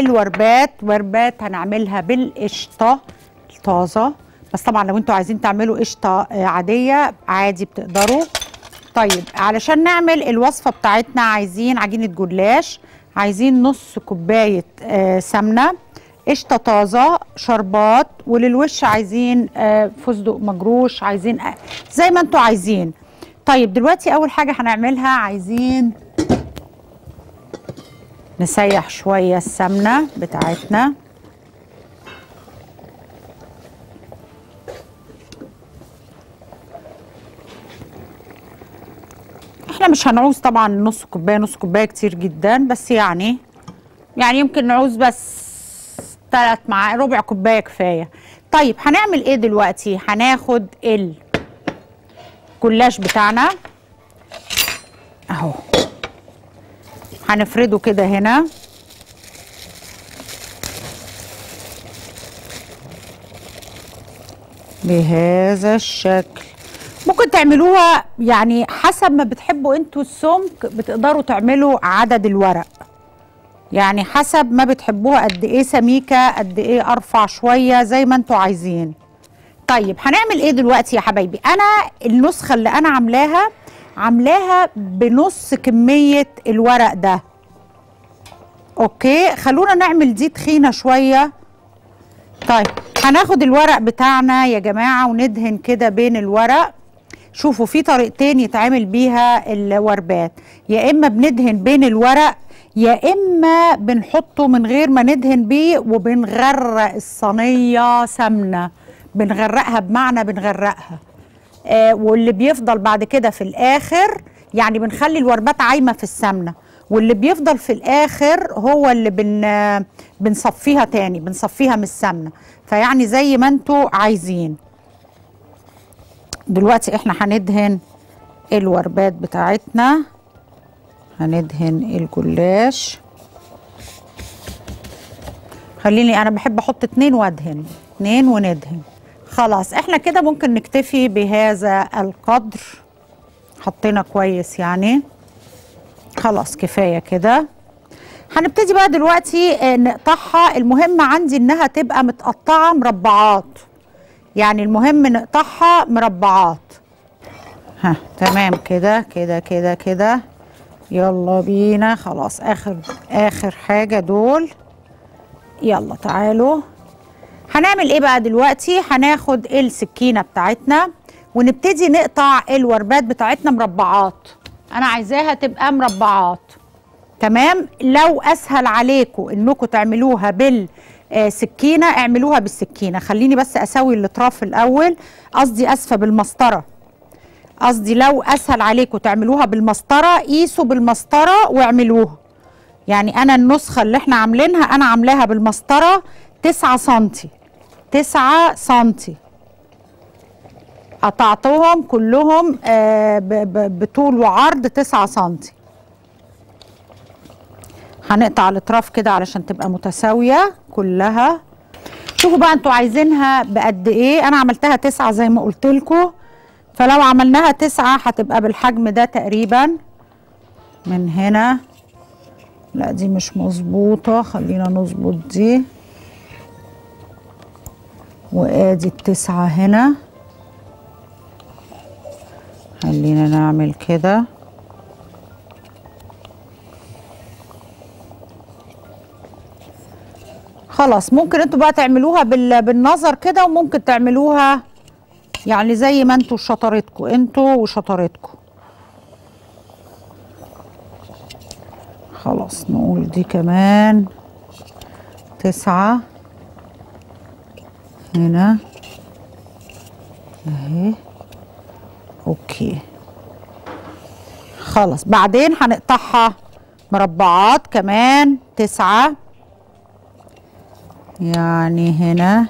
الوربات وربات هنعملها بالقشطه الطازه بس طبعا لو انتوا عايزين تعملوا قشطه آه، عاديه عادي بتقدروا طيب علشان نعمل الوصفه بتاعتنا عايزين عجينه جلاش عايزين نص كوبايه آه، سمنه قشطه طازه شربات وللوش عايزين آه، فستق مجروش عايزين آه، زي ما انتوا عايزين طيب دلوقتي اول حاجه هنعملها عايزين نسيح شويه السمنه بتاعتنا احنا مش هنعوز طبعا نص كوبايه نص كوبايه كتير جدا بس يعني يعني يمكن نعوز بس ثلاث مع ربع كوبايه كفايه طيب هنعمل ايه دلوقتي هناخد الجلاش بتاعنا اهو هنفرده كده هنا بهذا الشكل ممكن تعملوها يعني حسب ما بتحبوا انتوا السمك بتقدروا تعملوا عدد الورق يعني حسب ما بتحبوها قد ايه سميكه قد ايه ارفع شويه زي ما انتوا عايزين طيب هنعمل ايه دلوقتي يا حبايبي انا النسخه اللي انا عاملاها عاملاها بنص كميه الورق ده اوكي خلونا نعمل دي تخينه شويه طيب هناخد الورق بتاعنا يا جماعه وندهن كده بين الورق شوفوا في طريقتين يتعمل بيها الوربات يا اما بندهن بين الورق يا اما بنحطه من غير ما ندهن بيه وبنغرق الصينيه سمنه بنغرقها بمعنى بنغرقها آه واللي بيفضل بعد كده في الاخر يعني بنخلي الوربات عايمه في السمنه واللي بيفضل في الاخر هو اللي بن بنصفيها تاني بنصفيها من السمنه فيعني زي ما انتوا عايزين دلوقتي احنا هندهن الوربات بتاعتنا هندهن الجلاش خليني انا بحب احط اتنين وادهن اتنين وندهن خلاص احنا كده ممكن نكتفي بهذا القدر حطينا كويس يعني خلاص كفايه كده هنبتدي بقى دلوقتي آه، نقطعها المهم عندي انها تبقى متقطعه مربعات يعني المهم نقطعها مربعات ها تمام كده كده كده كده يلا بينا خلاص اخر اخر حاجه دول يلا تعالوا هنعمل ايه بقى دلوقتي هناخد السكينه بتاعتنا ونبتدي نقطع الوربات بتاعتنا مربعات انا عايزاها تبقى مربعات تمام لو اسهل عليكم انكم تعملوها بالسكينه اعملوها بالسكينه خليني بس اسوي الاطراف الاول قصدي اسفه بالمسطره قصدي لو اسهل عليكم تعملوها بالمسطره قيسوا بالمسطره واعملوها يعني انا النسخه اللي احنا عاملينها انا عاملاها بالمسطره 9 سنتي 9 سنتي قطعتهم كلهم آه ب- ب- بطول وعرض 9 سنتي هنقطع الاطراف كده علشان تبقى متساويه كلها شوفوا بقى انتوا عايزينها بقد ايه انا عملتها تسعة زي ما قلت لكم فلو عملناها تسعة هتبقى بالحجم ده تقريبا من هنا لا دي مش مظبوطة خلينا نظبط دي وادي التسعة هنا خلينا نعمل كده خلاص ممكن انتوا بقى تعملوها بال... بالنظر كده وممكن تعملوها يعني زي ما انتوا شطارتكم انتوا وشطارتكم خلاص نقول دي كمان تسعة هنا اهي اوكي خلاص بعدين هنقطعها مربعات كمان تسعة يعني هنا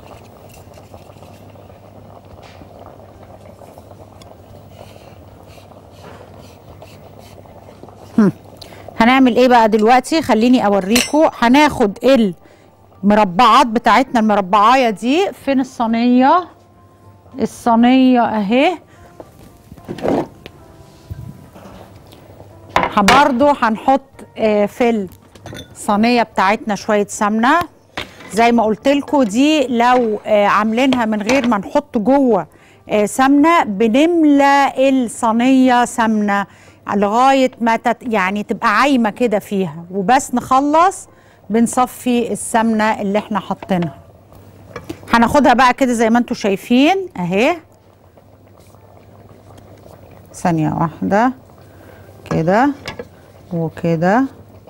هم. هنعمل ايه بقى دلوقتي خليني اوريكم هناخد المربعات بتاعتنا المربعايه دي فين الصينيه الصينيه اهي برضو هنحط آه، في صينيه بتاعتنا شويه سمنه زي ما قلت لكم دي لو آه عاملينها من غير ما نحط جوه آه سمنه بنملى الصينيه سمنه لغايه ما تت يعني تبقى عايمه كده فيها وبس نخلص بنصفي السمنه اللي احنا حاطينها هناخدها بقى كده زي ما انتم شايفين اهي ثانيه واحده كده وكده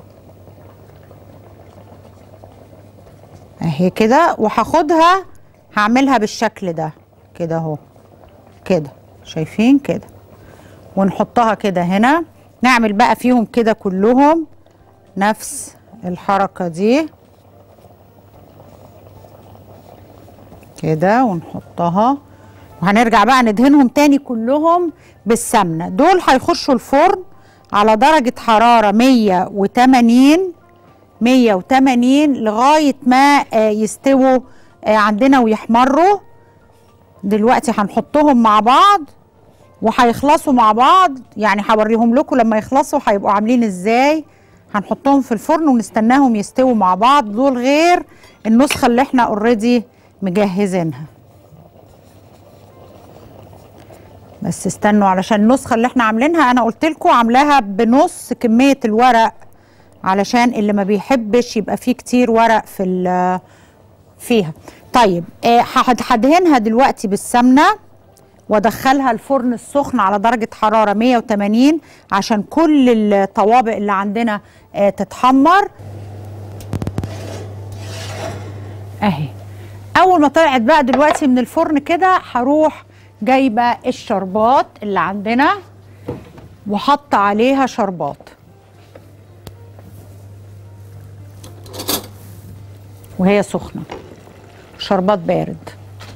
اهي كده وهاخدها هعملها بالشكل ده كده اهو كده شايفين كده ونحطها كده هنا نعمل بقى فيهم كده كلهم نفس الحركة دي كده ونحطها وهنرجع بقى ندهنهم تاني كلهم بالسمنة دول هيخشوا الفرن على درجة حرارة 180 180 لغاية ما يستووا عندنا ويحمروا دلوقتي هنحطهم مع بعض وهيخلصوا مع بعض يعني هوريهم لكم لما يخلصوا هيبقوا عاملين ازاي هنحطهم في الفرن ونستناهم يستووا مع بعض دول غير النسخة اللي احنا اوريدي مجهزينها بس استنوا علشان النسخة اللي احنا عاملينها انا قلت لكم عاملاها بنص كمية الورق علشان اللي ما بيحبش يبقى فيه كتير ورق في فيها طيب آه هدهنها دلوقتي بالسمنه وادخلها الفرن السخن على درجه حراره 180 عشان كل الطوابق اللي عندنا آه تتحمر اهي اول ما طلعت بقى دلوقتي من الفرن كده هروح جايبه الشربات اللي عندنا وحط عليها شربات وهي سخنه شربات بارد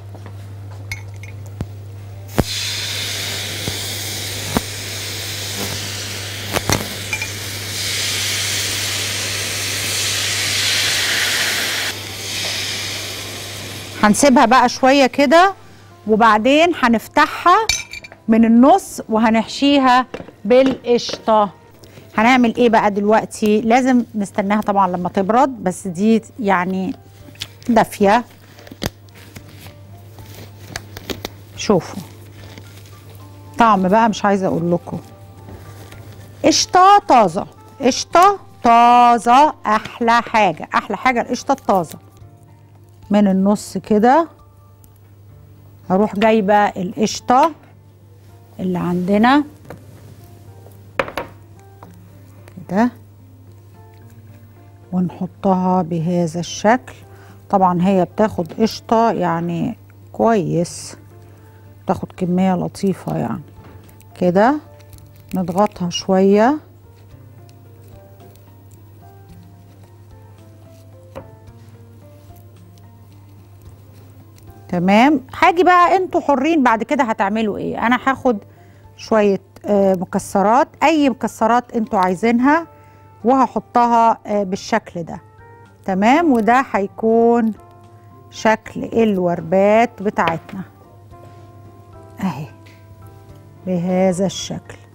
هنسيبها بقى شويه كده وبعدين هنفتحها من النص وهنحشيها بالقشطه هنعمل ايه بقى دلوقتي لازم نستناها طبعا لما تبرد بس دي يعني دافيه شوفوا طعم بقى مش عايزه اقول لكم قشطه طازه قشطه طازه احلى حاجه احلى حاجه القشطه الطازه من النص كده هروح جايبه القشطه اللي عندنا كده ونحطها بهذا الشكل طبعا هي بتاخد قشطه يعني كويس تاخد كميه لطيفه يعني كده نضغطها شويه تمام هاجي بقى انتوا حرين بعد كده هتعملوا ايه انا هاخد شويه آه مكسرات اي مكسرات انتوا عايزينها وهحطها آه بالشكل ده تمام وده هيكون شكل الوربات بتاعتنا اهي بهذا الشكل